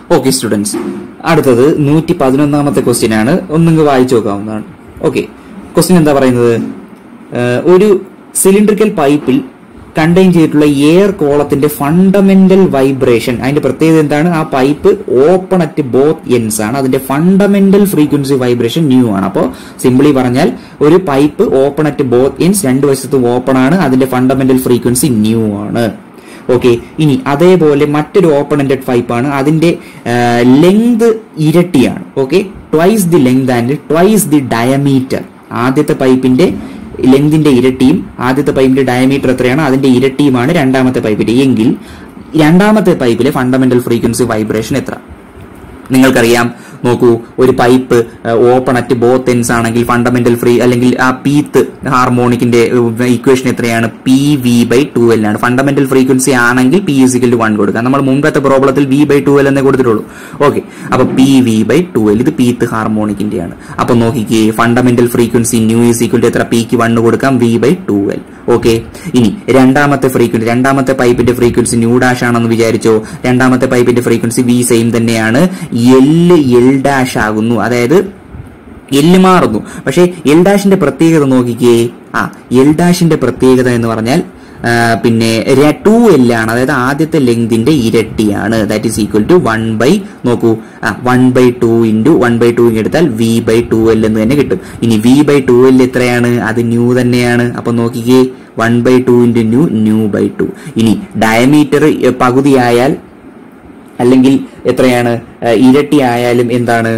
okay students അടുത്തത് നൂറ്റി പതിനൊന്നാമത്തെ ക്വസ്റ്റ്യൻ ആണ് ഒന്നിങ്ങ് വായിച്ചു നോക്കാവുന്നതാണ് ഓക്കെ ക്വസ്റ്റ്യൻ എന്താ പറയുന്നത് ഏഹ് ഒരു സിലിണ്ടറിക്കൽ പൈപ്പിൽ കണ്ടെയ്ൻ ചെയ്തിട്ടുള്ള എയർ കോളത്തിന്റെ ഫണ്ടമെന്റൽ വൈബ്രേഷൻ അതിന്റെ പ്രത്യേകത എന്താണ് ആ pipe open at both ends ആണ് അതിന്റെ ഫണ്ടമെന്റൽ ഫ്രീക്വൻസി വൈബ്രേഷൻ ന്യൂ ആണ് അപ്പോൾ സിംപിളി പറഞ്ഞാൽ ഒരു pipe open at both ends രണ്ട് വശത്തും ഓപ്പൺ ആണ് അതിന്റെ ഫണ്ടമെന്റൽ ഫ്രീക്വൻസി ന്യൂ ആണ് ഓക്കെ ഇനി അതേപോലെ മറ്റൊരു ഓപ്പൺ എൻഡഡ് പൈപ്പാണ് അതിന്റെ ലെങ്ത് ഇരട്ടിയാണ് okay twice the length and twice the diameter ആദ്യത്തെ പൈപ്പിന്റെ ലെങ്തിന്റെ ഇരട്ടിയും ആദ്യത്തെ പൈപ്പിന്റെ ഡയമീറ്റർ എത്രയാണ് അതിന്റെ ഇരട്ടിയുമാണ് രണ്ടാമത്തെ പൈപ്പിന്റെ എങ്കിൽ രണ്ടാമത്തെ പൈപ്പിലെ ഫണ്ടമെന്റൽ ഫ്രീക്വൻസി വൈബ്രേഷൻ എത്ര നിങ്ങൾക്കറിയാം നോക്കൂ ഒരു pipe open at both ends ആണെങ്കിൽ ഫണ്ടമെന്റൽ ഫ്രീ അല്ലെങ്കിൽ ആ പീത്ത് ഹാർമോണിക്കിന്റെ ഇക്വേഷൻ എത്രയാണ് P V by two L ആണ് ഫണ്ടമെന്റൽ ഫ്രീക്വൻസി ആണെങ്കിൽ പി ഇസിക്കൽ ടു വൺ കൊടുക്കാം നമ്മൾ മുമ്പത്തെ പ്രോബ്ലത്തിൽ വി ബൈ ടു എൽ എന്നേ കൊടുത്തിട്ടുള്ളൂ ഓക്കെ അപ്പൊ P V by two L ഇത് പീത്ത് ഹാർമോണിക്കിന്റെയാണ് അപ്പൊ നോക്കിക്കേ fundamental frequency nu is equal to എത്ര പിക്ക് വൺ കൊടുക്കാം V by two L okay ഇനി രണ്ടാമത്തെ ഫ്രീക്വൻസി രണ്ടാമത്തെ പൈപ്പിന്റെ ഫ്രീക്വൻസി ന്യൂ ഡാഷ് ആണെന്ന് വിചാരിച്ചോ രണ്ടാമത്തെ പൈപ്പിന്റെ ഫ്രീക്വൻസി വി സെയിം തന്നെയാണ് എല് എൽ ഡാഷ് ആകുന്നു അതായത് എല്ല് മാറുന്നു പക്ഷേ എൽ ഡാഷിന്റെ പ്രത്യേകത നോക്കിക്കേ ആ എൽ ഡാഷിന്റെ പ്രത്യേകത എന്ന് പറഞ്ഞാൽ ആ, പിന്നെ ടു എൽ ആണ് അതായത് ആദ്യത്തെ ലെങ്തിന്റെ ഇരട്ടിയാണ് that is equal to one by നോക്കൂ ആ one by two into one by two എടുത്താൽ വി ബൈ ടു എൽ എന്ന് തന്നെ കിട്ടും ഇനി വി ബൈ ടു എൽ എത്രയാണ് അത് ന്യൂ തന്നെയാണ് അപ്പൊ നോക്കിക്കേ one by two into nu nu by two ഇനി ഡയമീറ്റർ പകുതിയായാൽ അല്ലെങ്കിൽ എത്രയാണ് ആ, ഇരട്ടി ആയാലും എന്താണ്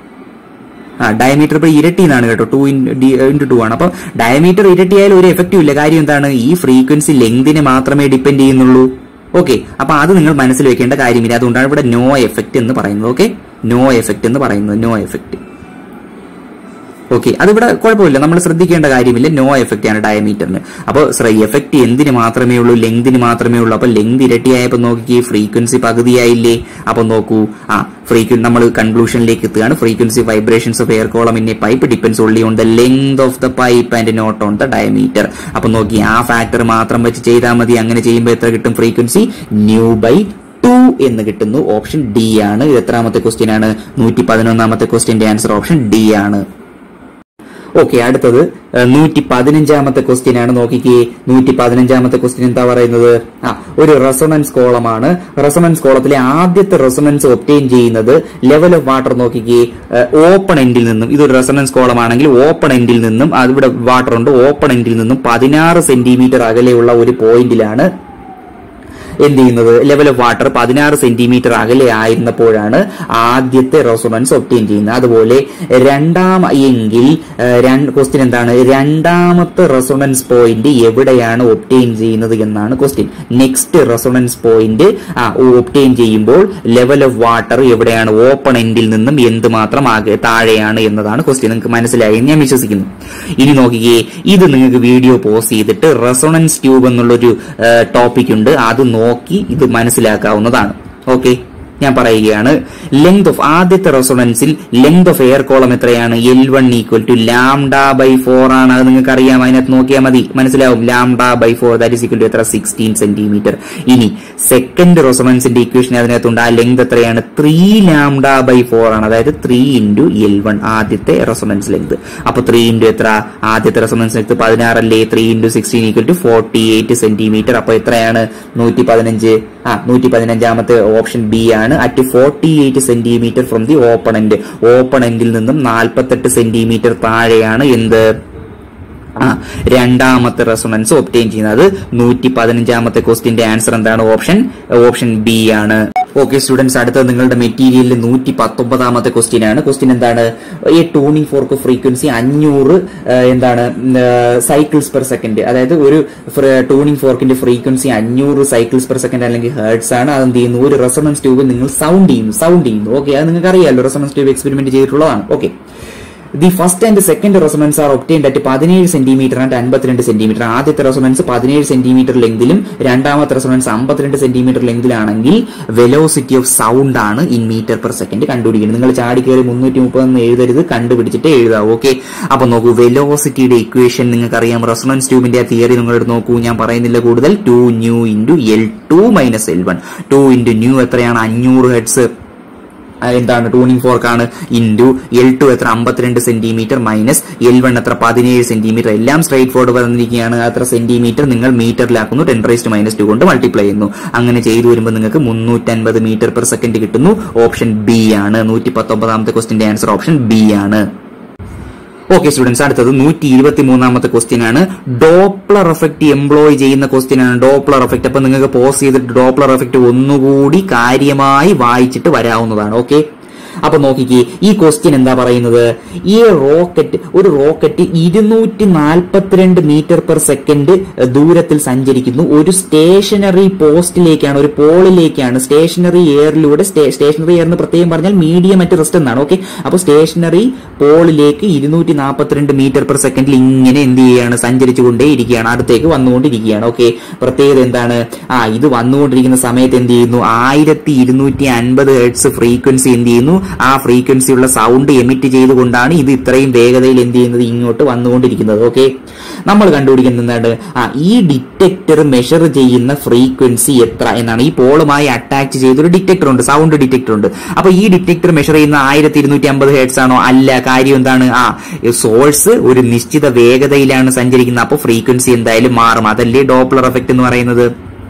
ആ ഡയമീറ്റർ ഇപ്പൊ ഇരട്ടി എന്നാണ് കേട്ടോ ടു ഇൻറ്റു ടു ആണ് അപ്പൊ ഡയമീറ്റർ ഇരട്ടി ആയാലും ഒരു എഫക്റ്റീവ് ഇല്ല കാര്യം എന്താണ് ഈ ഫ്രീക്വൻസി ലെങ്തിനെ മാത്രമേ ഡിപ്പെൻഡ് ചെയ്യുന്നുള്ളൂ ഓക്കെ അപ്പൊ അത് നിങ്ങൾ മനസ്സിൽ വെക്കേണ്ട കാര്യമില്ല അതുകൊണ്ടാണ് ഇവിടെ നോ എഫക്റ്റ് എന്ന് പറയുന്നത് ഓക്കെ നോ എഫക്റ്റ് എന്ന് പറയുന്നത് നോ എഫക്റ്റ് ഓക്കെ അതിവിടെ കുഴപ്പമില്ല നമ്മൾ ശ്രദ്ധിക്കേണ്ട കാര്യമില്ല നോ എഫക്റ്റ് ആണ് ഡയമീറ്ററിന് അപ്പോൾ എഫക്റ്റ് എന്തിന് മാത്രമേ ഉള്ളൂ ലെങ്തിന് മാത്രമേ ഉള്ളൂ അപ്പൊ ലെങ്ത് ഇരട്ടിയായപ്പോൾ നോക്കിക്കേ ഫ്രീക്വൻസി പകുതിയായില്ലേ അപ്പൊ നോക്കൂ ആ ഫ്രീക്വൻ നമ്മൾ കൺക്ലൂഷനിലേക്ക് എത്തുകയാണ് frequency vibrations of air column in a pipe depends only on the length of the pipe and not on the diameter അപ്പൊ നോക്കി ആ ഫാക്ടർ മാത്രം വെച്ച് ചെയ്താൽ മതി അങ്ങനെ ചെയ്യുമ്പോൾ എത്ര കിട്ടും ഫ്രീക്വൻസി ന്യൂ ബൈ ടു എന്ന് കിട്ടുന്നു ഓപ്ഷൻ ഡി ആണ് ഇത് എത്രാമത്തെ ക്വസ്റ്റ്യൻ ആണ് നൂറ്റി പതിനൊന്നാമത്തെ ക്വസ്റ്റ്യന്റെ ആൻസർ ഓപ്ഷൻ ഡി ആണ് ഓക്കെ അടുത്തത് നൂറ്റി പതിനഞ്ചാമത്തെ ക്വസ്റ്റ്യൻ ആണ് നോക്കിക്കേ നൂറ്റി പതിനഞ്ചാമത്തെ ക്വസ്റ്റ്യൻ എന്താ പറയുന്നത് ആ ഒരു റെസൊണൻസ് കോളമാണ് റെസൊണൻസ് കോളത്തിലെ ആദ്യത്തെ റെസൊണൻസ് ഒപ്റ്റെയിൻ ചെയ്യുന്നത് ലെവൽ ഓഫ് വാട്ടർ നോക്കിക്കേ ഓപ്പൺ എൻഡിൽ നിന്നും ഇതൊരു റെസൊണൻസ് കോളമാണെങ്കിൽ ഓപ്പൺ എൻഡിൽ നിന്നും അതിവിടെ വാട്ടർ ഉണ്ട് ഓപ്പൺ എൻഡിൽ നിന്നും പതിനാറ് സെന്റിമീറ്റർ അകലെയുള്ള ഒരു പോയിന്റിലാണ് എന്ത് ചെയ്യുന്നത് ലെവൽ ഓഫ് വാട്ടർ പതിനാറ് സെന്റിമീറ്റർ അകലെ ആയിരുന്നപ്പോഴാണ് ആദ്യത്തെ റെസൊണൻസ് ഒപ്റ്റെയിൻ ചെയ്യുന്നത് അതുപോലെ രണ്ടാം എങ്കിൽ ക്വസ്റ്റ്യൻ എന്താണ് രണ്ടാമത്തെ റെസൊണൻസ് പോയിന്റ് എവിടെയാണ് ഒപ്റ്റെയിൻ ചെയ്യുന്നത് എന്നാണ് question next resonance point obtain ചെയ്യുമ്പോൾ ലെവൽ ഓഫ് വാട്ടർ എവിടെയാണ് ഓപ്പൺ എൻഡിൽ നിന്നും എന്തുമാത്രം ആകെ താഴെയാണ് എന്നതാണ് ക്വസ്റ്റ്യൻ നിങ്ങൾക്ക് മനസ്സിലായി എന്ന് ഞാൻ വിശ്വസിക്കുന്നു ഇനി നോക്കിക്കേ ഇത് നിങ്ങൾക്ക് വീഡിയോ പോസ്റ്റ് ചെയ്തിട്ട് റെസൊണൻസ് ട്യൂബ് എന്നുള്ളൊരു ടോപ്പിക് ഉണ്ട് അത് നോക്കി ഇത് മനസ്സിലാക്കാവുന്നതാണ് ഓക്കെ ഞാൻ പറയുകയാണ് ലെങ്ത് ഓഫ് ആദ്യത്തെ റെസൊണൻസിൽ ലെങ്ത് ഓഫ് എയർ കോളം എത്രയാണ് L one equal to lambda by four ആണ് അത് നിങ്ങൾക്ക് അറിയാം അതിനകത്ത് നോക്കിയാൽ മതി മനസ്സിലാവും lambda by four that is equal to എത്ര സിക്സ്റ്റീൻ സെന്റിമീറ്റർ ഇനി സെക്കൻഡ് റെസൊണൻസിന്റെ ഇക്വേഷൻ അതിനകത്തുണ്ട് ആ ലെങ്ത് എത്രയാണ് ത്രീ ലാംഡ ബൈ ഫോർ ആണ് അതായത് ത്രീ ഇൻറ്റു എൽ വൺ ആദ്യത്തെ റെസൊണൻസ് ലെങ്ത് അപ്പൊ ത്രീ ഇൻറ്റു എത്ര ആദ്യത്തെ റെസൊണൻസ് ലെങ്ത് പതിനാറല്ലേ three into sixteen equal to forty eight centimetre അപ്പൊ എത്രയാണ് നൂറ്റി പതിനഞ്ച് ആ നൂറ്റി പതിനഞ്ചാമത്തെ ഓപ്ഷൻ ബി ആണ് at forty eight centimetre from the open end open എൻഡിൽ നിന്നും നാൽപ്പത്തെട്ട് സെന്റിമീറ്റർ താഴെയാണ് എന്ത് ആ രണ്ടാമത്തെ റെസൊണൻസ് ഒപ്റ്റെയിൻ ചെയ്യുന്നത് നൂറ്റി പതിനഞ്ചാമത്തെ ക്വസ്റ്റിന്റെ ആൻസർ എന്താണ് ഓപ്ഷൻ ഓപ്ഷൻ ബി ആണ് ഓക്കെ സ്റ്റുഡൻസ് അടുത്ത നിങ്ങളുടെ മെറ്റീരിയലിൽ നൂറ്റി പത്തൊമ്പതാമത്തെ ക്വസ്റ്റ്യൻ ആണ് ക്വസ്റ്റ്യൻ എന്താണ് ഈ ടൂണിംഗ് ഫോർക്ക് ഫ്രീക്വൻസി അഞ്ഞൂറ് എന്താണ് സൈക്കിൾസ് പെർ സെക്കൻഡ് അതായത് ഒരു ടൂണിംഗ് ഫോർക്കിന്റെ ഫ്രീക്വൻസി അഞ്ഞൂറ് സൈക്കിൾസ് പെർ സെക്കൻഡ് അല്ലെങ്കിൽ ഹേർട്സ് ആണ് അത് എന്ത് ചെയ്യുന്നു ഒരു റെസൊണൻസ് ട്യൂബ് നിങ്ങൾ സൗണ്ട് ചെയ്യുന്നു സൗണ്ട് ചെയ്യുന്നു ഓക്കെ അത് നിങ്ങൾക്ക് അറിയാമല്ലോ റെസൊണൻസ് ട്യൂബ് എക്സ്പെരിമെന്റ് ചെയ്തിട്ടുള്ളതാണ് okay the first and second resonance are obtained at പതിനേഴ് സെന്റിമീറ്റർ ആൻഡ് അൻപത്തിരണ്ട് സെന്റിമീറ്റർ ആദ്യത്തെ റെസൊണൻസ് പതിനേഴ് സെന്റിമീറ്റർ ലെങ്തിലും രണ്ടാമത്തെ റെസൊണൻസ് അമ്പത്തിരണ്ട് സെന്റിമീറ്റർ ലെങ്തിലാണെങ്കിൽ വെലോസിറ്റി ഓഫ് സൗണ്ട് ആണ് ഇൻ മീറ്റർ പെർ സെക്കൻഡ് കണ്ടുപിടിക്കുന്നത് നിങ്ങൾ ചാടി കയറി മുന്നൂറ്റി മുപ്പത് എന്ന് എഴുതരുത് കണ്ടുപിടിച്ചിട്ട് എഴുതാം ഓക്കെ അപ്പൊ നോക്കൂ വെലോസിറ്റിയുടെ ഇക്വേഷൻ നിങ്ങൾക്ക് അറിയാം റെസൊണൻസ് ട്യൂബിന്റെ ആ തിയറി നിങ്ങൾ നോക്കൂ ഞാൻ പറയുന്നില്ല കൂടുതൽ two nu into L two minus L one two into nu എത്രയാണ് അഞ്ഞൂറ് ഹെഡ്സ് എന്താണ് ട്യൂണിംഗ് ഫോർക്കാണ് ഇൻറ്റു എൽ ടു എത്ര അമ്പത്തിരണ്ട് സെന്റിമീറ്റർ മൈനസ് എൽ വൺ എത്ര പതിനേഴ് സെന്റിമീറ്റർ എല്ലാം സ്ട്രൈറ്റ് ഫോർഡ് വന്നിരിക്കുകയാണ് അത്ര സെന്റിമീറ്റർ നിങ്ങൾ മീറ്ററിലാക്കുന്നു ടെൻ റേസ്റ്റ് മൈനസ് ടു കൊണ്ട് മൾട്ടിപ്ലൈ ചെയ്യുന്നു അങ്ങനെ ചെയ്തു വരുമ്പോൾ നിങ്ങൾക്ക് മുന്നൂറ്റൻപത് മീറ്റർ പെർ സെക്കൻഡ് കിട്ടുന്നു ഓപ്ഷൻ ബി ആണ് നൂറ്റി പത്തൊമ്പതാമത്തെ ക്വസ്റ്റിന്റെ ആൻസർ ഓപ്ഷൻ ബി ആണ് ഓക്കെ സ്റ്റുഡൻസ് അടുത്തത് നൂറ്റി ഇരുപത്തി മൂന്നാമത്തെ ക്വസ്റ്റ്യൻ ആണ് ഡോപ്ലർ എഫക്ട് എംപ്ലോയ് ചെയ്യുന്ന ക്വസ്റ്റ്യൻ ആണ് ഡോപ്ലർ എഫക്ട് അപ്പൊ നിങ്ങൾക്ക് പോസ് ചെയ്തിട്ട് ഡോപ്ലർ എഫക്ട് ഒന്നുകൂടി കാര്യമായി വായിച്ചിട്ട് വരാവുന്നതാണ് ഓക്കെ അപ്പൊ നോക്കിക്കേ ഈ ക്വസ്റ്റ്യൻ എന്താ പറയുന്നത് ഈ റോക്കറ്റ് ഒരു റോക്കറ്റ് ഇരുന്നൂറ്റി നാൽപ്പത്തിരണ്ട് മീറ്റർ പെർ സെക്കൻഡ് ദൂരത്തിൽ സഞ്ചരിക്കുന്നു ഒരു സ്റ്റേഷനറി പോസ്റ്റിലേക്കാണ് ഒരു പോളിലേക്കാണ് സ്റ്റേഷനറി എയറിലൂടെ സ്റ്റേഷനറി എയർ എന്ന് പ്രത്യേകം പറഞ്ഞാൽ മീഡിയം അറ്റ് റെസ്റ്റ് എന്നാണ് ഓക്കെ അപ്പൊ സ്റ്റേഷനറി പോളിലേക്ക് ഇരുന്നൂറ്റി നാൽപ്പത്തിരണ്ട് മീറ്റർ പെർ സെക്കൻഡിൽ ഇങ്ങനെ എന്ത് ചെയ്യുകയാണ് സഞ്ചരിച്ചുകൊണ്ടേ ഇരിക്കുകയാണ് അടുത്തേക്ക് വന്നുകൊണ്ടിരിക്കുകയാണ് ഓക്കെ പ്രത്യേകത എന്താണ് ആ ഇത് വന്നുകൊണ്ടിരിക്കുന്ന സമയത്ത് എന്ത് ചെയ്യുന്നു ആയിരത്തി ഇരുന്നൂറ്റി അൻപത് ഹെഡ്സ് ഫ്രീക്വൻസി എന്ത് ചെയ്യുന്നു ആ ഫ്രീക്വൻസിയുള്ള സൗണ്ട് എമിറ്റ് ചെയ്തുകൊണ്ടാണ് ഇത് ഇത്രയും വേഗതയിൽ എന്ത് ചെയ്യുന്നത് ഇങ്ങോട്ട് വന്നുകൊണ്ടിരിക്കുന്നത് ഓക്കെ നമ്മൾ കണ്ടുപിടിക്കുന്നത് എന്താണ് ആ ഈ ഡിറ്റക്ടർ മെഷർ ചെയ്യുന്ന ഫ്രീക്വൻസി എത്ര എന്നാണ് ഈ പോളുമായി അറ്റാച്ച് ചെയ്തൊരു ഡിറ്റക്ടർ ഉണ്ട് സൗണ്ട് ഡിറ്റക്ടർ ഉണ്ട് അപ്പൊ ഈ ഡിറ്റക്ടർ മെഷർ ചെയ്യുന്ന ആയിരത്തി ഇരുന്നൂറ്റി അമ്പത് ഹെഡ്സ് ആണോ അല്ല കാര്യം എന്താണ് ആ സോഴ്സ് ഒരു നിശ്ചിത വേഗതയിലാണ് സഞ്ചരിക്കുന്നത് അപ്പോൾ ഫ്രീക്വൻസി എന്തായാലും മാറും അതല്ലേ ഡോപ്ലർ എഫക്ട് എന്ന് പറയുന്നത്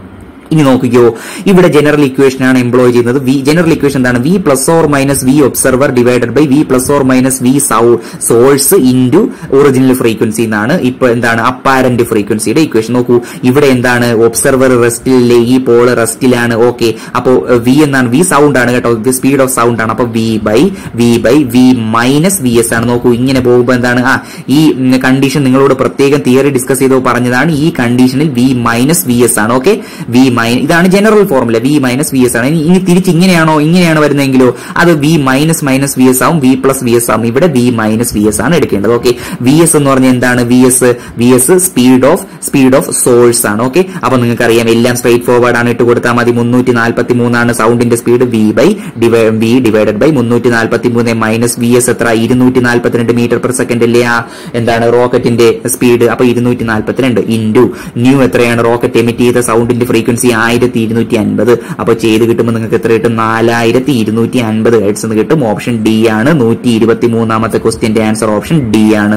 ഇനി നോക്കിക്കോ ഇവിടെ ജനറൽ ഇക്വേഷൻ ആണ് എംപ്ലോയ് ചെയ്യുന്നത് വി ജനറൽ ഇക്വേഷൻ എന്താണ് V plus or minus V observer divided by V plus or minus V source into original frequency എന്നാണ് ഇപ്പൊ എന്താണ് അപ്പാരന്റ് ഫ്രീക്വൻസിയുടെ ഇക്വേഷൻ നോക്കൂ ഇവിടെ എന്താണ് ഒബ്സർവർ റെസ്റ്റിലെ ഈ പോള് റെസ്റ്റിലാണ് ഓക്കെ അപ്പോ വി എന്നാണ് വി സൗണ്ട് ആണ് കേട്ടോ സ്പീഡ് ഓഫ് സൗണ്ട് ആണ് അപ്പൊ V by V by V minus V S ആണ് നോക്കൂ ഇങ്ങനെ പോകുമ്പോൾ എന്താണ് ആ ഈ കണ്ടീഷൻ നിങ്ങളോട് പ്രത്യേകം തിയറി ഡിസ്കസ് ചെയ്തോ പറഞ്ഞതാണ് ഈ കണ്ടീഷനിൽ വി മൈനസ് വി എസ് ആണ് ഓക്കെ വി മൈനസ് ഇതാണ് general formula V minus V S ആണ് ഇനി ഇനി തിരിച്ച് ഇങ്ങനെയാണോ ഇങ്ങനെയാണ് വരുന്നതെങ്കിലോ അത് V minus minus V S ആവും വി പ്ലസ് വി എസ് ആവും ഇവിടെ വി മൈനസ് വി എസ് ആണ് എടുക്കേണ്ടത് ഓക്കെ വി എസ് എന്ന് പറഞ്ഞാൽ എന്താണ് V S V S speed of speed of source ആണ് ഓക്കെ അപ്പൊ നിങ്ങൾക്ക് അറിയാം എല്ലാം സ്ട്രേറ്റ് ഫോർവേഡ് ആണ് ഇട്ട് കൊടുത്താൽ മതി മുന്നൂറ്റി നാൽപ്പത്തി മൂന്നാണ് സൗണ്ടിന്റെ speed V by V divided by മുന്നൂറ്റി നാൽപ്പത്തി മൂന്ന് മൈനസ് വി എസ് എത്ര ഇരുന്നൂറ്റി നാൽപ്പത്തിരണ്ട് മീറ്റർ പെർ സെക്കൻഡ് അല്ലേ ആ എന്താണ് റോക്കറ്റിന്റെ സ്പീഡ് അപ്പൊ ഇരുന്നൂറ്റി നാൽപ്പത്തിരണ്ട് ഇൻറ്റു ന്യൂ എത്രയാണ് റോക്കറ്റ് എമിറ്റ് ചെയ്ത സൗണ്ടിന്റെ ഫ്രീക്വൻസി ആയിരത്തി ഇരുന്നൂറ്റി അൻപത് അപ്പൊ ചെയ്ത് കിട്ടുമ്പോൾ നിങ്ങൾക്ക് എത്ര കിട്ടും നാലായിരത്തി ഇരുന്നൂറ്റി അൻപത് ഹെഡ്സ് എന്ന് കിട്ടും ഓപ്ഷൻ ഡി ആണ് നൂറ്റി ഇരുപത്തി മൂന്നാമത്തെ ക്വസ്റ്റ്യന്റെ ആൻസർ ഓപ്ഷൻ ഡി ആണ്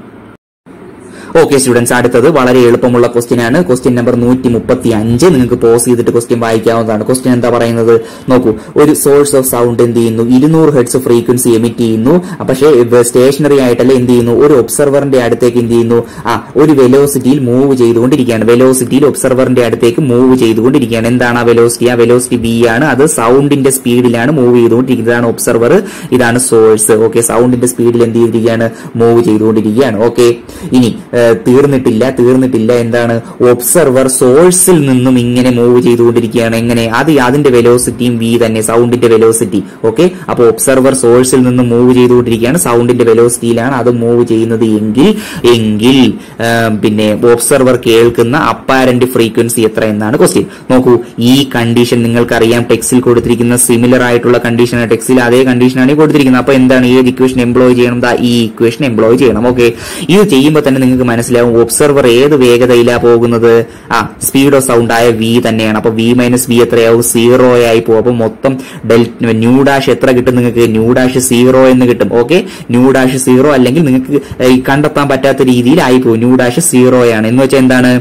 ഓക്കെ സ്റ്റുഡൻസ് അടുത്തത് വളരെ എളുപ്പമുള്ള ക്വസ്റ്റ്യൻ ആണ് ക്വസ്റ്റ്യൻ നമ്പർ നൂറ്റി മുപ്പത്തി അഞ്ച് നിങ്ങൾക്ക് പോസ് ചെയ്തിട്ട് ക്വസ്റ്റ്യൻ വായിക്കാവുന്നതാണ് ക്വസ്റ്റ്യൻ എന്താ പറയുന്നത് നോക്കൂ ഒരു സോഴ്സ് ഓഫ് സൗണ്ട് എന്ത് ചെയ്യുന്നു ഇരുന്നൂറ് ഹെഡ്സ് ഫ്രീക്വൻസി എമിറ്റ് ചെയ്യുന്നു പക്ഷേ സ്റ്റേഷനറി ആയിട്ടല്ല എന്ത് ചെയ്യുന്നു ഒരു ഒബ്സർവറിന്റെ അടുത്തേക്ക് എന്ത് ചെയ്യുന്നു ആ ഒരു വെലോസിറ്റിയിൽ മൂവ് ചെയ്തുകൊണ്ടിരിക്കുകയാണ് വെലോസിറ്റിയിൽ ഒബ്സർവറിന്റെ അടുത്തേക്ക് മൂവ് ചെയ്തുകൊണ്ടിരിക്കുകയാണ് എന്താണ് ആ വെലോസിറ്റി ആ വെലോസിറ്റി വി ആണ് അത് സൗണ്ടിന്റെ സ്പീഡിലാണ് മൂവ് ചെയ്തുകൊണ്ടിരിക്കുന്നത് ഇതാണ് ഒബ്സർവർ ഇതാണ് സോഴ്സ് ഓക്കെ സൗണ്ടിന്റെ സ്പീഡിൽ എന്ത് ചെയ്തിരിക്കുകയാണ് മൂവ് ചെയ്തുകൊണ്ടിരിക്കുകയാണ് ഓക്കെ ഇനി തീർന്നിട്ടില്ല തീർന്നിട്ടില്ല എന്താണ് ഒബ്സർവർ സോഴ്സിൽ നിന്നും ഇങ്ങനെ മൂവ് ചെയ്തുകൊണ്ടിരിക്കുകയാണ് എങ്ങനെ അത് അതിന്റെ വെലോസിറ്റിയും വി തന്നെ സൗണ്ടിന്റെ വെലോസിറ്റി ഓക്കെ അപ്പോൾ ഒബ്സർവർ സോഴ്സിൽ നിന്നും മൂവ് ചെയ്തുകൊണ്ടിരിക്കുകയാണ് സൗണ്ടിന്റെ വെലോസിറ്റിയിലാണ് അത് മൂവ് ചെയ്യുന്നത് എങ്കിൽ എങ്കിൽ പിന്നെ ഒബ്സർവർ കേൾക്കുന്ന അപ്പാരന്റ് ഫ്രീക്വൻസി എത്ര എന്നാണ് ക്വസ്റ്റ്യൻ നോക്കൂ ഈ കണ്ടീഷൻ നിങ്ങൾക്കറിയാം ടെക്സ്റ്റിൽ കൊടുത്തിരിക്കുന്ന സിമിലർ ആയിട്ടുള്ള കണ്ടീഷൻ ടെക്സ്റ്റിൽ അതേ കണ്ടീഷനാണ് കൊടുത്തിരിക്കുന്നത് അപ്പൊ എന്താണ് ഏത് ഇക്വേഷൻ എംപ്ലോയ് ചെയ്യണം ദാ ഈ ഇക്വേഷൻ എംപ്ലോയ് ചെയ്യണം ഓക്കെ ഇത് ചെയ്യുമ്പോൾ തന്നെ നിങ്ങൾക്ക് മനസ്സിലാവും ഒബ്സർവർ ഏത് വേഗതയിലാണ് പോകുന്നത് ആ സ്പീഡ് ഓഫ് സൗണ്ട് ആയ വി തന്നെയാണ് അപ്പൊ വി മൈനസ് വി എത്രയാവും സീറോ ആയി പോകും അപ്പൊ മൊത്തം ഡെൽ ന്യൂ ഡാഷ് എത്ര കിട്ടും നിങ്ങൾക്ക് ന്യൂ ഡാഷ് സീറോ എന്ന് കിട്ടും ഓക്കെ ന്യൂ ഡാഷ് സീറോ അല്ലെങ്കിൽ നിങ്ങൾക്ക് കണ്ടെത്താൻ പറ്റാത്ത രീതിയിൽ ആയി പോകും ന്യൂ ഡാഷ് സീറോ ആണ് എന്ന് വെച്ചാൽ എന്താണ്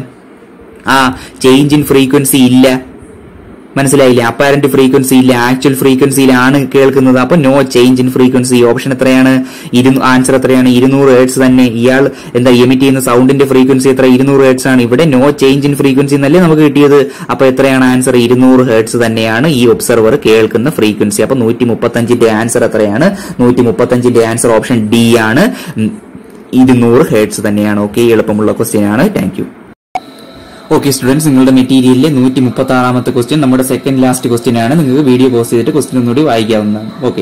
ആ ചേഞ്ച് ഇൻ ഫ്രീക്വൻസി ഇല്ല മനസ്സിലായില്ലേ അപ്പാരന്റ് ഫ്രീക്വൻസി ഇല്ല ആക്ച്വൽ ഫ്രീക്വൻസിയിലാണ് കേൾക്കുന്നത് അപ്പൊ no change in frequency option എത്രയാണ് ആൻസർ എത്രയാണ് ഇരുന്നൂറ് ഹേർട്സ് തന്നെ ഇയാൾ എന്താ എമിറ്റ് ചെയ്യുന്ന സൗണ്ടിന്റെ ഫ്രീക്വൻസി എത്ര ഇരുന്നൂറ് ഹേർട്സ് ആണ് ഇവിടെ നോ ചേഞ്ച് ഇൻ ഫ്രീക്വൻസി എന്നല്ലേ നമുക്ക് കിട്ടിയത് അപ്പൊ എത്രയാണ് ആൻസർ ഇരുന്നൂറ് ഹേർട്സ് തന്നെയാണ് ഈ ഒബ്സർവർ കേൾക്കുന്ന ഫ്രീക്വൻസി അപ്പൊ നൂറ്റി മുപ്പത്തഞ്ചിന്റെ ആൻസർ എത്രയാണ് നൂറ്റി മുപ്പത്തഞ്ചിന്റെ ആൻസർ ഓപ്ഷൻ ഡി ആണ് ഇരുന്നൂറ് ഹേർട്സ് തന്നെയാണ് ഓക്കെ എളുപ്പമുള്ള ക്വസ്റ്റ്യൻ ആണ് താങ്ക് യു ഓക്കെ സ്റ്റുഡൻസ് നിങ്ങളുടെ മെറ്റീരിയലിലെ നൂറ്റി മുപ്പത്തി ആറാമത്തെ ക്വസ്റ്റ്യൻ നമ്മുടെ സെക്കൻഡ് ലാസ്റ്റ് ക്വസ്റ്റ്യൻ ആണ് നിങ്ങൾക്ക് വീഡിയോ പോസ്റ്റ് ചെയ്തിട്ട് ക്വസ്റ്റ്യൻ ഒന്നുകൂടി വായിക്കാവുന്നതാണ് ഓക്കെ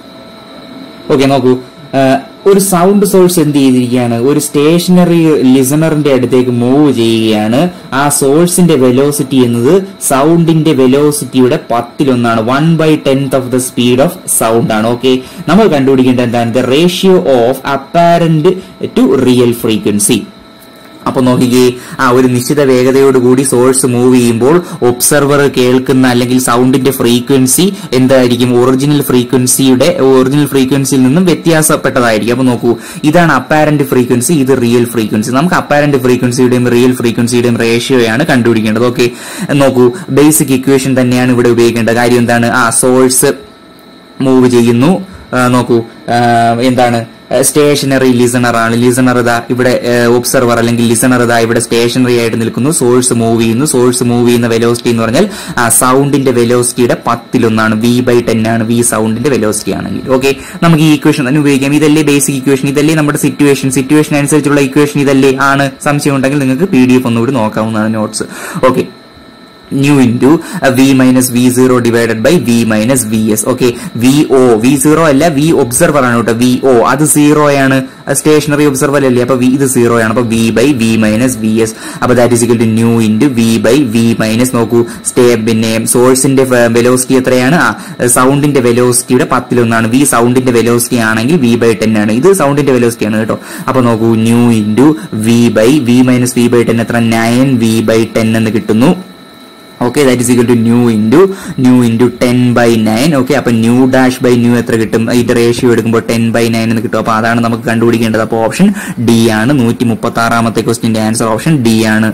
ഓക്കെ നോക്കൂ ഒരു സൗണ്ട് സോഴ്സ് എന്ത് ചെയ്തിരിക്കുകയാണ് ഒരു സ്റ്റേഷനറി ലിസണറിന്റെ അടുത്തേക്ക് മൂവ് ചെയ്യുകയാണ് ആ സോഴ്സിന്റെ വെലോസിറ്റി എന്നത് സൗണ്ടിന്റെ വെലോസിറ്റിയുടെ പത്തിലൊന്നാണ് one by tenth of the speed of sound ആണ് ഓക്കെ നമ്മൾ കണ്ടുപിടിക്കേണ്ടത് എന്താണ് the ratio of apparent to real frequency അപ്പൊ നോക്കിക്കേ ആ ഒരു നിശ്ചിത വേഗതയോടുകൂടി സോഴ്സ് മൂവ് ചെയ്യുമ്പോൾ ഒബ്സർവർ കേൾക്കുന്ന അല്ലെങ്കിൽ സൗണ്ടിന്റെ ഫ്രീക്വൻസി എന്തായിരിക്കും ഒറിജിനൽ ഫ്രീക്വൻസിയുടെ ഒറിജിനൽ ഫ്രീക്വൻസിയിൽ നിന്നും വ്യത്യാസപ്പെട്ടതായിരിക്കും അപ്പൊ നോക്കൂ ഇതാണ് അപ്പാരന്റ് ഫ്രീക്വൻസി ഇത് റിയൽ ഫ്രീക്വൻസി നമുക്ക് അപ്പാരന്റ് ഫ്രീക്വൻസിയുടെയും റിയൽ ഫ്രീക്വൻസിയുടെയും റേഷ്യോയാണ് കണ്ടുപിടിക്കേണ്ടത് ഓക്കെ നോക്കൂ ബേസിക് ഇക്വേഷൻ തന്നെയാണ് ഇവിടെ ഉപയോഗിക്കേണ്ടത് കാര്യം എന്താണ് ആ സോഴ്സ് മൂവ് ചെയ്യുന്നു ആ, നോക്കൂ ആ, എന്താണ് സ്റ്റേഷനറി ലിസണർ ആണ് ലിസണർ ഇതാ ഇവിടെ ഒബ്സർവർ അല്ലെങ്കിൽ ലിസണർ ഇതാ ഇവിടെ സ്റ്റേഷനറി ആയിട്ട് നിൽക്കുന്നു സോഴ്സ് മൂവ് ചെയ്യുന്നു സോഴ്സ് മൂവ് ചെയ്യുന്ന വെലോസിറ്റി എന്ന് പറഞ്ഞാൽ ആ സൗണ്ടിന്റെ വെലോസിറ്റിയുടെ പത്തിലൊന്നാണ് വി ബൈ ടെൻ ആണ് വി സൗണ്ടിന്റെ വെലോസിറ്റി ആണെങ്കിൽ ഓക്കെ നമുക്ക് ഈ ഇക്വേഷൻ തന്നെ ഉപയോഗിക്കാം ഇതല്ലേ ബേസിക് ഇക്വേഷൻ ഇതല്ലേ നമ്മുടെ സിറ്റുവേഷൻ സിറ്റുവേഷൻ അനുസരിച്ചുള്ള ഇക്വേഷൻ ഇതല്ലേ ആണ് സംശയം ഉണ്ടെങ്കിൽ നിങ്ങൾക്ക് പി ഡി എഫ് ഒന്നുകൂടി നോക്കാവുന്നതാണ് notes okay nu into V minus V zero divided by V minus V S okay V O V zero അല്ല വി ഒബ്സർവർ ആണ് കേട്ടോ വി ഒ അത് സീറോ ആണ് സ്റ്റേഷനറി ഒബ്സർവർ അല്ലേ അപ്പൊ വി ഇത് സീറോ ആണ് അപ്പൊ V by V minus V S അപ്പൊ that is equal to nu into V by V minus നോക്കൂ സ്റ്റേ പിന്നെ സോഴ്സിന്റെ വെലോസിറ്റി എത്രയാണ് ആ സൗണ്ടിന്റെ വെലോസിറ്റിയുടെ പത്തിലൊന്നാണ് വി സൗണ്ടിന്റെ വെലോസിറ്റി ആണെങ്കിൽ വി ബൈ ടെൻ ആണ് ഇത് സൗണ്ടിന്റെ വെലോസിറ്റി ആണ് കേട്ടോ അപ്പൊ നോക്കൂ nu into V by V minus V by ten എത്ര നയൻ വി ബൈ ടെൻ എന്ന് കിട്ടുന്നു okay that is equal to nu into nu into ten by nine okay അപ്പൊ ന്യൂ ഡാഷ് ബൈ ന്യൂ എത്ര കിട്ടും ഇതിന്റെ റേഷ്യോ എടുക്കുമ്പോൾ ten by nine എന്ന് കിട്ടും അപ്പൊ അതാണ് നമുക്ക് കണ്ടുപിടിക്കേണ്ടത് അപ്പോൾ ഓപ്ഷൻ ഡി ആണ് നൂറ്റി മുപ്പത്തി ആറാമത്തെ ക്വസ്റ്റിന്റെ ആൻസർ ഓപ്ഷൻ ഡി ആണ്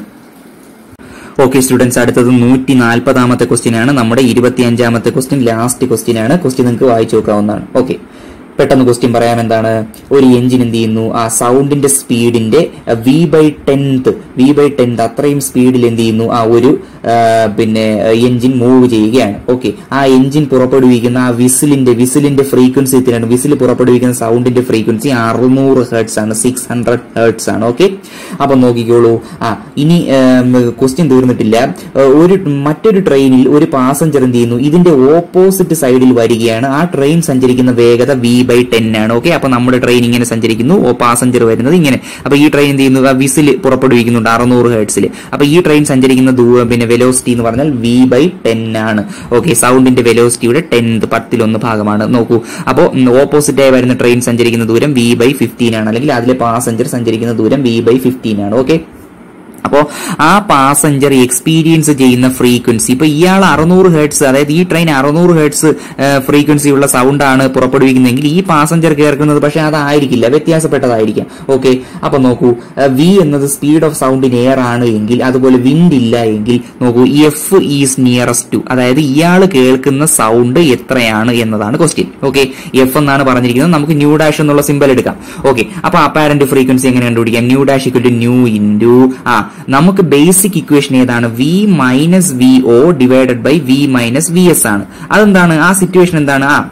ഓക്കെ സ്റ്റുഡൻസ് അടുത്തത് നൂറ്റി നാൽപ്പതാമത്തെ ക്വസ്റ്റ്യൻ ആണ് നമ്മുടെ ഇരുപത്തി അഞ്ചാമത്തെ ക്വസ്റ്റ്യൻ ലാസ്റ്റ് ക്വസ്റ്റ്യൻ ആണ് ക്വസ്റ്റ്യൻ നിങ്ങൾക്ക് വായിച്ചു നോക്കാവുന്നതാണ് ഓക്കെ പെട്ടെന്ന് ക്വസ്റ്റ്യൻ പറയാം എന്താണ് ഒരു എഞ്ചിൻ എന്ത് ചെയ്യുന്നു ആ സൗണ്ടിന്റെ സ്പീഡിന്റെ V by tenth V by tenth അത്രയും സ്പീഡിൽ എന്ത് ചെയ്യുന്നു ആ ഒരു ആ, പിന്നെ എഞ്ചിൻ മൂവ് ചെയ്യുകയാണ് ഓക്കെ ആ എഞ്ചിൻ പുറപ്പെടുവിക്കുന്ന ആ വിസിലിന്റെ വിസിലിന്റെ ഫ്രീക്വൻസി എത്രയാണ് വിസിൽ പുറപ്പെടുവിക്കുന്ന സൗണ്ടിന്റെ ഫ്രീക്വൻസി അറുന്നൂറ് ഹേർട്സ് ആണ് സിക്സ് ഹൺഡ്രഡ് ഹേർട്സ് ആണ് ഓക്കെ അപ്പൊ നോക്കിക്കോളൂ ആ ഇനി ക്വസ്റ്റ്യൻ തീർന്നിട്ടില്ല ആ, ഒരു മറ്റൊരു ട്രെയിനിൽ ഒരു പാസഞ്ചർ എന്ത് ചെയ്യുന്നു ഇതിന്റെ ഓപ്പോസിറ്റ് സൈഡിൽ വരികയാണ് ആ ട്രെയിൻ സഞ്ചരിക്കുന്ന വേഗത വി ബൈ ടെൻ ആണ് ഓക്കെ അപ്പൊ നമ്മുടെ ട്രെയിൻ ഇങ്ങനെ സഞ്ചരിക്കുന്നു ഓ പാസഞ്ചർ വരുന്നത് ഇങ്ങനെ അപ്പൊ ഈ ട്രെയിൻ എന്ത് ചെയ്യുന്നു ആ വിസിൽ പുറപ്പെടുവിക്കുന്നുണ്ട് അറുന്നൂറ് ഹേർട്സിൽ അപ്പൊ ഈ ട്രെയിൻ സഞ്ചരിക്കുന്ന ദൂ- പിന്നെ വെലോസിറ്റി എന്ന് പറഞ്ഞാൽ വി ബൈ ടെൻ ആണ് ഓക്കെ സൗണ്ടിന്റെ വെലോസിറ്റിയുടെ ടെൻത്ത് പത്തിലൊന്ന് ഭാഗമാണ് നോക്കൂ അപ്പോൾ ഓപ്പോസിറ്റ് ആയി വരുന്ന ട്രെയിൻ സഞ്ചരിക്കുന്ന ദൂരം വി ബൈ ഫിഫ്റ്റീൻ ആണ് അല്ലെങ്കിൽ അതിലെ പാസഞ്ചർ സഞ്ചരിക്കുന്ന ദൂരം വി ബൈ ഫിഫ്റ്റീൻ ആണ് ഓക്കെ അപ്പോൾ ആ പാസഞ്ചർ എക്സ്പീരിയൻസ് ചെയ്യുന്ന ഫ്രീക്വൻസി ഇപ്പൊ ഇയാൾ അറുന്നൂറ് ഹേർട്സ് അതായത് ഈ ട്രെയിൻ അറുന്നൂറ് ഹേർട്സ് ഫ്രീക്വൻസി ഉള്ള സൗണ്ട് ആണ് പുറപ്പെടുവിക്കുന്നതെങ്കിൽ ഈ പാസഞ്ചർ കേൾക്കുന്നത് പക്ഷെ അതായിരിക്കില്ല വ്യത്യാസപ്പെട്ടതായിരിക്കാം ഓക്കെ അപ്പൊ നോക്കൂ വി എന്നത് speed of sound in air ആണ് എങ്കിൽ അതുപോലെ വിൻഡ് ഇല്ല എങ്കിൽ നോക്കൂ എഫ് ഈസ് നിയറസ്റ്റ് ടു അതായത് ഇയാൾ കേൾക്കുന്ന സൗണ്ട് എത്രയാണ് എന്നതാണ് ക്വസ്റ്റ്യൻ ഓക്കെ എഫ് എന്നാണ് പറഞ്ഞിരിക്കുന്നത് നമുക്ക് ന്യൂ ഡാഷ് എന്നുള്ള സിമ്പൽ എടുക്കാം ഓക്കെ അപ്പൊ അപ്പാരന്റ് ഫ്രീക്വൻസി എങ്ങനെ കണ്ടുപിടിക്കാം nu dash equal to nu into ആ നമുക്ക് ബേസിക് ഇക്വേഷൻ ഏതാണ് V minus V O divided by V minus V S ആണ് അതെന്താണ് ആ സിറ്റുവേഷൻ എന്താണ് ആ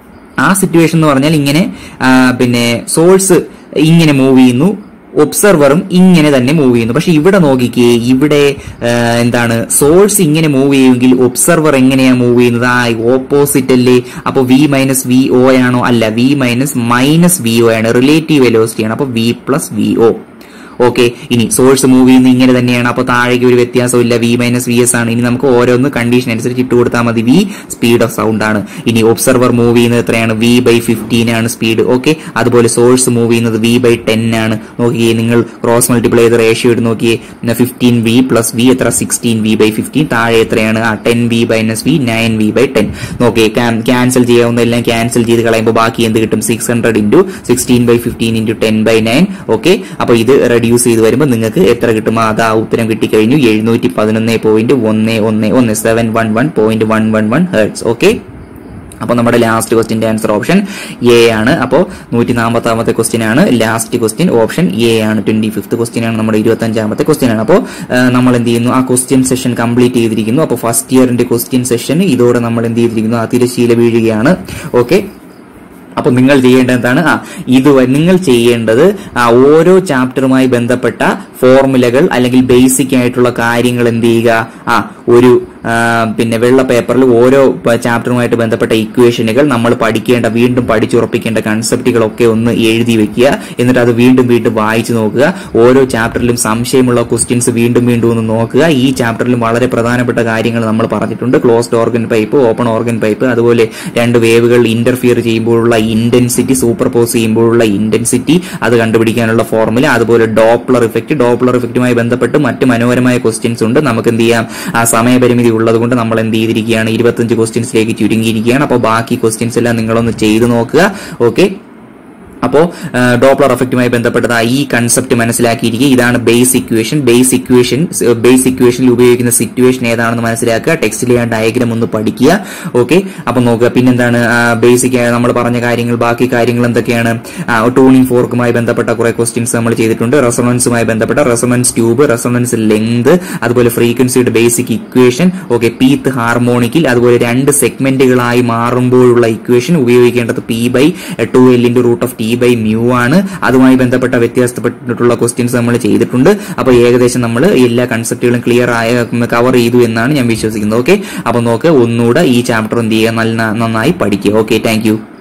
ആ സിറ്റുവേഷൻ എന്ന് പറഞ്ഞാൽ ഇങ്ങനെ ആ, പിന്നെ സോഴ്സ് ഇങ്ങനെ മൂവ് ചെയ്യുന്നു ഒബ്സർവറും ഇങ്ങനെ തന്നെ മൂവ് ചെയ്യുന്നു പക്ഷെ ഇവിടെ നോക്കിക്കേ ഇവിടെ ആ, എന്താണ് സോഴ്സ് ഇങ്ങനെ മൂവ് ചെയ്യുമെങ്കിൽ ഒബ്സർവർ എങ്ങനെയാ മൂവ് ചെയ്യുന്നത് ആ ഓപ്പോസിറ്റ് അല്ലേ അപ്പൊ വി മൈനസ് വി ഒ ആണോ അല്ല V minus minus V O ആണ് റിലേറ്റീവ് വെലോസിറ്റി ആണ് അപ്പൊ V plus V O okay ഇനി സോഴ്സ് മൂവ് ചെയ്യുന്ന ഇങ്ങനെ തന്നെയാണ് അപ്പൊ താഴേക്ക് ഒരു വ്യത്യാസമില്ല വി മൈനസ് വി എസ് ആണ് ഇനി നമുക്ക് ഓരോന്ന് കണ്ടീഷൻ അനുസരിച്ച് ഇട്ട് കൊടുത്താൽ മതി വി സ്പീഡ് ഓഫ് സൗണ്ട് ആണ് ഇനി ഒബ്സർവർ മൂവ് ചെയ്യുന്നത് എത്രയാണ് വി ബൈ ഫിഫ്റ്റീൻ ആണ് സ്പീഡ് ഓക്കെ അതുപോലെ സോഴ്സ് മൂവ് ചെയ്യുന്നത് വി ബൈ ടെൻ ആണ് നോക്കിയേ നിങ്ങൾ ക്രോസ് മൾട്ടിപ്ലൈ ചെയ്ത് റേഷ്യോ ഇട്ട് നോക്കിയേ ഫിഫ്റ്റീൻ വി പ്ലസ് വി എത്ര സിക്സ്റ്റീൻ വി ബൈ ഫിഫ്റ്റീൻ താഴെ എത്രയാണ് ആ ten V minus V nine V by ten നോക്കിയേ ക്യാൻസൽ ചെയ്യാവുന്ന എല്ലാം ക്യാൻസൽ ചെയ്ത് കളയുമ്പോൾ ബാക്കി എന്ത് കിട്ടും six hundred into sixteen by fifteen into ten by nine okay അപ്പൊ ഇത് റെഡ്യൂസ് ചെയ്ത് വരുമ്പോൾ നിങ്ങൾക്ക് എത്ര കിട്ടും അതാ ഉത്തരം കിട്ടിക്കഴിഞ്ഞു എഴുന്നൂറ്റി പതിനൊന്ന് പോയിന്റ് ഒന്ന് ഒന്ന് ഒന്ന് seven one one point one one one hertz okay അപ്പോൾ നമ്മുടെ ലാസ്റ്റ് ക്വസ്റ്റിന്റെ ആൻസർ ഓപ്ഷൻ എ ആണ് അപ്പോൾ നൂറ്റി നാൽപ്പത്താമത്തെ ക്വസ്റ്റ്യൻ ആണ് ലാസ്റ്റ് ക്വസ്റ്റ്യൻ ഓപ്ഷൻ എ ആണ് ട്വന്റി ഫിഫ്ത്ത് ക്വസ്റ്റ്യൻ ആണ് നമ്മുടെ ഇരുപത്തി അഞ്ചാമത്തെ ക്വസ്റ്റ്യൻ ആണ് അപ്പോൾ നമ്മൾ എന്ത് ചെയ്യുന്നു ആ ക്വസ്റ്റ്യൻ സെഷൻ കംപ്ലീറ്റ് ചെയ്തിരിക്കുന്നു അപ്പോൾ ഫസ്റ്റ് ഇയറിന്റെ ക്വസ്റ്റ്യൻ സെഷൻ ഇതോടെ നമ്മൾ എന്ത് ചെയ്തിരിക്കുന്നു ആ തിരശ്ശീല വീഴുകയാണ് ഓക്കെ അപ്പൊ നിങ്ങൾ ചെയ്യേണ്ടത് എന്താണ് ആ ഇത് വ- നിങ്ങൾ ചെയ്യേണ്ടത് ആ ഓരോ ചാപ്റ്ററുമായി ബന്ധപ്പെട്ട ഫോർമുലകൾ അല്ലെങ്കിൽ ബേസിക് ആയിട്ടുള്ള കാര്യങ്ങൾ എന്ത് ചെയ്യുക ആ ഒരു ആ, പിന്നെ വെള്ള പേപ്പറിൽ ഓരോ പ- ചാപ്റ്ററുമായിട്ട് ബന്ധപ്പെട്ട ഇക്വേഷനുകൾ നമ്മൾ പഠിക്കേണ്ട വീണ്ടും പഠിച്ചുറപ്പിക്കേണ്ട കൺസെപ്റ്റുകളൊക്കെ ഒന്ന് എഴുതി വെക്കുക എന്നിട്ട് അത് വീണ്ടും വീണ്ടും വായിച്ചു നോക്കുക ഓരോ ചാപ്റ്ററിലും സംശയമുള്ള ക്വസ്റ്റ്യൻസ് വീണ്ടും വീണ്ടും ഒന്ന് നോക്കുക ഈ ചാപ്റ്ററിലും വളരെ പ്രധാനപ്പെട്ട കാര്യങ്ങൾ നമ്മൾ പറഞ്ഞിട്ടുണ്ട് closed organ pipe open organ pipe അതുപോലെ രണ്ട് വേവുകൾ ഇന്റർഫിയർ ചെയ്യുമ്പോഴുള്ള ഇന്റൻസിറ്റി സൂപ്പർ പോസ് ചെയ്യുമ്പോഴുള്ള ഇന്റൻസിറ്റി അത് കണ്ടുപിടിക്കാനുള്ള ഫോർമുല അതുപോലെ ഡോപ്ലർ ഇഫക്റ്റ് ഡോപ്ലർ എഫക്റ്റുമായി ബന്ധപ്പെട്ട് മറ്റ് മനോഹരമായ ക്വസ്റ്റ്യൻസ് ഉണ്ട് നമുക്ക് എന്ത് ചെയ്യാം ആ സമയപരിമിതി ഉള്ളത് കൊണ്ട് നമ്മൾ എന്ത് ചെയ്തിരിക്കുകയാണ് ഇരുപത്തഞ്ച് ക്വസ്റ്റ്യൻസിലേക്ക് ചുരുങ്ങിയിരിക്കുകയാണ് അപ്പോൾ ബാക്കി ക്വസ്റ്റ്യൻസ് എല്ലാം നിങ്ങളൊന്ന് ചെയ്തു നോക്കുക ഓക്കെ അപ്പോൾ ഡോപ്ലർ എഫക്റ്റുമായി ബന്ധപ്പെട്ടത് ഈ കൺസെപ്റ്റ് മനസ്സിലാക്കിയിരിക്കുക ഇതാണ് base equation base equation base ഇക്വേഷനിൽ ഉപയോഗിക്കുന്ന സിറ്റുവേഷൻ ഏതാണെന്ന് മനസ്സിലാക്കുക ടെക്സ്റ്റിലെ ആ ഡയഗ്രാം ഒന്ന് പഠിക്കുക ഓക്കെ അപ്പൊ നോക്കുക പിന്നെന്താണ് ബേസിക് നമ്മൾ പറഞ്ഞ കാര്യങ്ങൾ ബാക്കി കാര്യങ്ങൾ എന്തൊക്കെയാണ് ടൂണിംഗ് ഫോർക്കുമായി ബന്ധപ്പെട്ട കുറെ ക്വസ്റ്റ്യൻസ് നമ്മൾ ചെയ്തിട്ടുണ്ട് റെസൊണൻസുമായി ബന്ധപ്പെട്ട റെസൊണൻസ് ട്യൂബ് റെസൊണൻസ് ലെങ്ത് അതുപോലെ ഫ്രീക്വൻസിയുടെ ബേസിക് ഇക്വേഷൻ ഓക്കെ പീത്ത് ഹാർമോണിക്കിൽ അതുപോലെ രണ്ട് സെഗ്മെന്റുകളായി മാറുമ്പോഴുള്ള ഇക്വേഷൻ ഉപയോഗിക്കേണ്ടത് പി ബൈ ടു എല്ലിന്റെ root of T by mu ആണ് അതുമായി ബന്ധപ്പെട്ട വ്യത്യാസപ്പെട്ടിട്ടുള്ള ക്വസ്റ്റ്യൻസ് നമ്മൾ ചെയ്തിട്ടുണ്ട് അപ്പോൾ ഏകദേശം നമ്മൾ എല്ലാ കൺസെപ്റ്റുകളും ക്ലിയർ ആയ കവർ ചെയ്തു എന്നാണ് ഞാൻ വിശ്വസിക്കുന്നത് ഓക്കെ അപ്പോൾ നോക്ക് ഒന്നുകൂടെ ഈ ചാപ്റ്റർ എന്ത് ചെയ്യുക നല്ല നന്നായി പഠിക്കുക ഓക്കെ താങ്ക്